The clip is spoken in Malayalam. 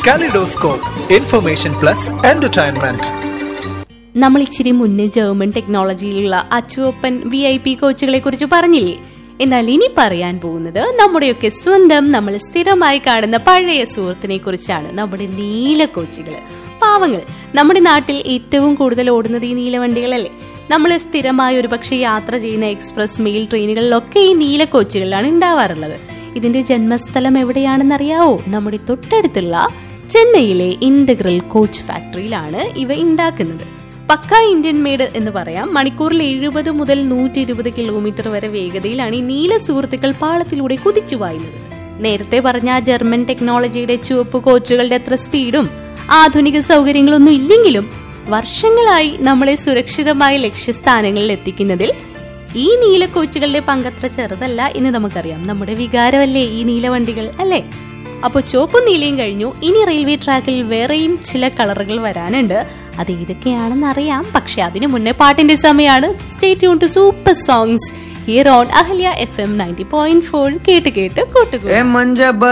കാലിഡോസ്കോപ്പ് ഇൻഫർമേഷൻ പ്ലസ് എന്റർടൈൻമെന്റ് നമ്മൾ ഇച്ചിരി മുന്നേ ജർമ്മൻ ടെക്നോളജിയിലുള്ള അച്ചുവപ്പൻ വി ഐ പി കോച്ചുകളെ കുറിച്ച് പറഞ്ഞില്ലേ എന്നാൽ ഇനി പറയാൻ പോകുന്നത് നമ്മുടെയൊക്കെ സ്വന്തം നമ്മൾ സ്ഥിരമായി കാണുന്ന പഴയ സുഹൃത്തിനെ കുറിച്ചാണ് നമ്മുടെ നീല കോച്ചുകൾ പാവങ്ങൾ നമ്മുടെ നാട്ടിൽ ഏറ്റവും കൂടുതൽ ഓടുന്നത് ഈ നീല വണ്ടികളല്ലേ നമ്മൾ സ്ഥിരമായി ഒരുപക്ഷെ യാത്ര ചെയ്യുന്ന എക്സ്പ്രസ് മെയിൽ ട്രെയിനുകളിലൊക്കെ ഈ നീല കോച്ചുകളിലാണ് ഉണ്ടാവാറുള്ളത് ഇതിന്റെ ജന്മസ്ഥലം എവിടെയാണെന്നറിയാവോ നമ്മുടെ തൊട്ടടുത്തുള്ള ചെന്നൈയിലെ ഇന്റഗ്രൽ കോച്ച് ഫാക്ടറിയിലാണ് ഇവ ഉണ്ടാക്കുന്നത് പക്ക ഇന്ത്യൻ മെയ്ഡ് എന്ന് പറയാം മണിക്കൂറിൽ എഴുപത് മുതൽ നൂറ്റി ഇരുപത് കിലോമീറ്റർ വരെ വേഗതയിലാണ് ഈ നീല സുഹൃത്തുക്കൾ പാളത്തിലൂടെ കുതിച്ചു പായുന്നത് നേരത്തെ പറഞ്ഞ ആ ജർമ്മൻ ടെക്നോളജിയുടെ ചുവപ്പ് കോച്ചുകളുടെ അത്ര സ്പീഡും ആധുനിക സൗകര്യങ്ങളൊന്നും ഇല്ലെങ്കിലും വർഷങ്ങളായി നമ്മളെ സുരക്ഷിതമായ ലക്ഷ്യസ്ഥാനങ്ങളിൽ എത്തിക്കുന്നതിൽ ഈ നീല കോച്ചുകളുടെ പങ്കത്ര ചെറുതല്ല എന്ന് നമുക്കറിയാം നമ്മുടെ വികാരമല്ലേ ഈ നീല വണ്ടികൾ അല്ലേ അപ്പോൾ ചുവപ്പും നീലയും കഴിഞ്ഞു ഇനി റെയിൽവേ ട്രാക്കിൽ വേറെയും ചില കളറുകൾ വരാനുണ്ട് അത് ഏതൊക്കെയാണെന്ന് അറിയാം പക്ഷെ അതിനു മുന്നേ പാട്ടിന്റെ സമയമാണ് state to super songs here on Ahalya F M ninety point four കേട്ട് കേട്ട് കൂട്ടുക ए मंजा